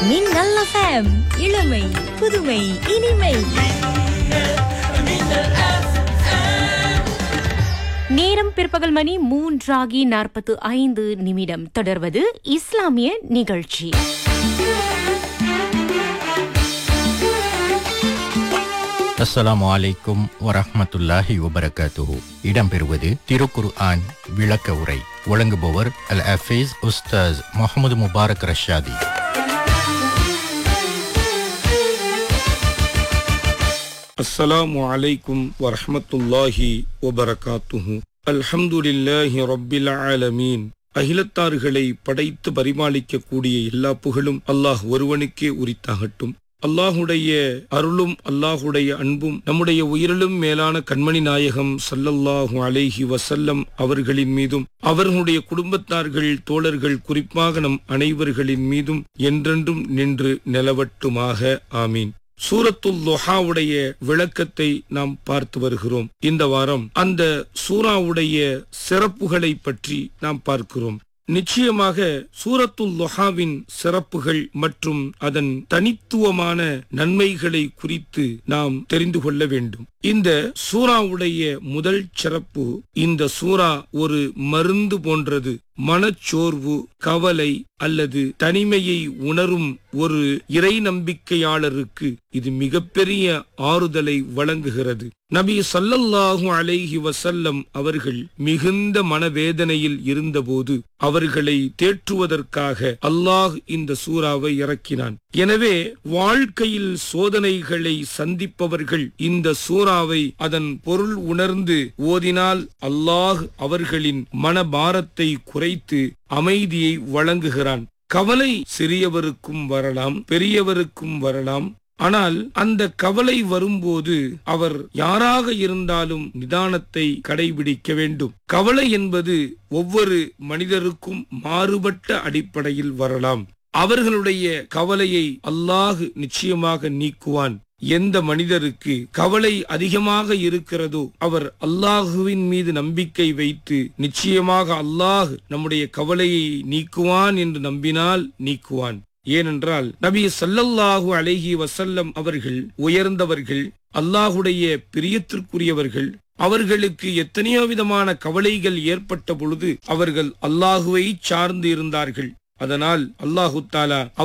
மின்னல் FM இளமை புதுமை இனிமை நேரம் பிற்பகல் மணி மூன்றாகி நாற்பத்து ஐந்து நிமிடம் தொடர்வது இஸ்லாமிய நிகழ்ச்சி அஸ்ஸலாமு அலைக்கும் வரஹ்மத்துல்லாஹி வபரகாத்துஹு இடம்பெறுவது திருக்குர் ஆன் விளக்க உரை வழங்குபவர் அல் அஃபீஸ் உஸ்தாஸ் முகமது முபாரக் ரஷாதி السلام عليكم ورحمة الله وبركاته الحمد لله رب العالمين அகிலத்தார்களை படைத்து பரிமாளிக்கக்கூடிய எல்லா புகழும் அல்லாஹ் ஒருவனுக்கே உரித்தாகட்டும் அல்லாஹுடைய அருளும் அல்லாஹுடைய அன்பும் நம்முடைய உயிரிலும் மேலான கண்மணி நாயகம் சல்லல்லாஹு அலைஹி வசல்லம் அவர்களின் மீதும் அவர்களுடைய குடும்பத்தார்கள் தோழர்கள் குறிப்பாக நம் அனைவர்களின் மீதும் என்றென்றும் நின்று நிலவட்டுமாக ஆமீன் சூரத்துல் லுஹாவுடைய விளக்கத்தை நாம் பார்த்து வருகிறோம் இந்த வாரம் அந்த சூராவுடைய சிறப்புகளை பற்றி நாம் பார்க்கிறோம் நிச்சயமாக சூரத்துல் லுஹாவின் சிறப்புகள் மற்றும் அதன் தனித்துவமான நன்மைகளை குறித்து நாம் தெரிந்து கொள்ள வேண்டும் இந்த சூராவுடைய முதல் சிறப்பு இந்த சூரா ஒரு மருந்து போன்றது மனச்சோர்வு கவலை அல்லது தனிமையை உணரும் ஒரு இறை நம்பிக்கையாளருக்கு இது மிகப்பெரிய ஆறுதலை வழங்குகிறது நபி சல்லல்லாஹு அலைஹி வசல்லம் அவர்கள் மிகுந்த மனவேதனையில் இருந்தபோது அவர்களை தேற்றுவதற்காக அல்லாஹ் இந்த சூறாவை இறக்கினான் எனவே வாழ்க்கையில் சோதனைகளை சந்திப்பவர்கள் இந்த சூறாவை அதன் பொருள் உணர்ந்து ஓதினால் அல்லாஹ் அவர்களின் மனபாரத்தை குறைத்து அமைதியை வழங்குகிறான் கவலை சிறியவருக்கும் வரலாம் பெரியவருக்கும் வரலாம் ஆனால் அந்த கவலை வரும்போது அவர் யாராக இருந்தாலும் நிதானத்தை கடைபிடிக்க வேண்டும் கவலை என்பது ஒவ்வொரு மனிதருக்கும் மாறுபட்ட அடிப்படையில் வரலாம் அவர்களுடைய கவலையை அல்லாஹ் நிச்சயமாக நீக்குவான் எந்த மனிதருக்கு கவலை அதிகமாக இருக்கிறதோ அவர் அல்லாஹுவின் மீது நம்பிக்கை வைத்து நிச்சயமாக அல்லாஹ் நம்முடைய கவலையை நீக்குவான் என்று நம்பினால் நீக்குவான் ஏனென்றால் நபி சல்லல்லாஹு அலைஹி வசல்லம் அவர்கள் உயர்ந்தவர்கள் அல்லாஹுடைய பிரியத்திற்குரியவர்கள் அவர்களுக்கு எத்தனையோ விதமான கவலைகள் ஏற்பட்ட பொழுது அவர்கள் அல்லாஹுவை சார்ந்து இருந்தார்கள் அதனால் அல்லாஹு தாலா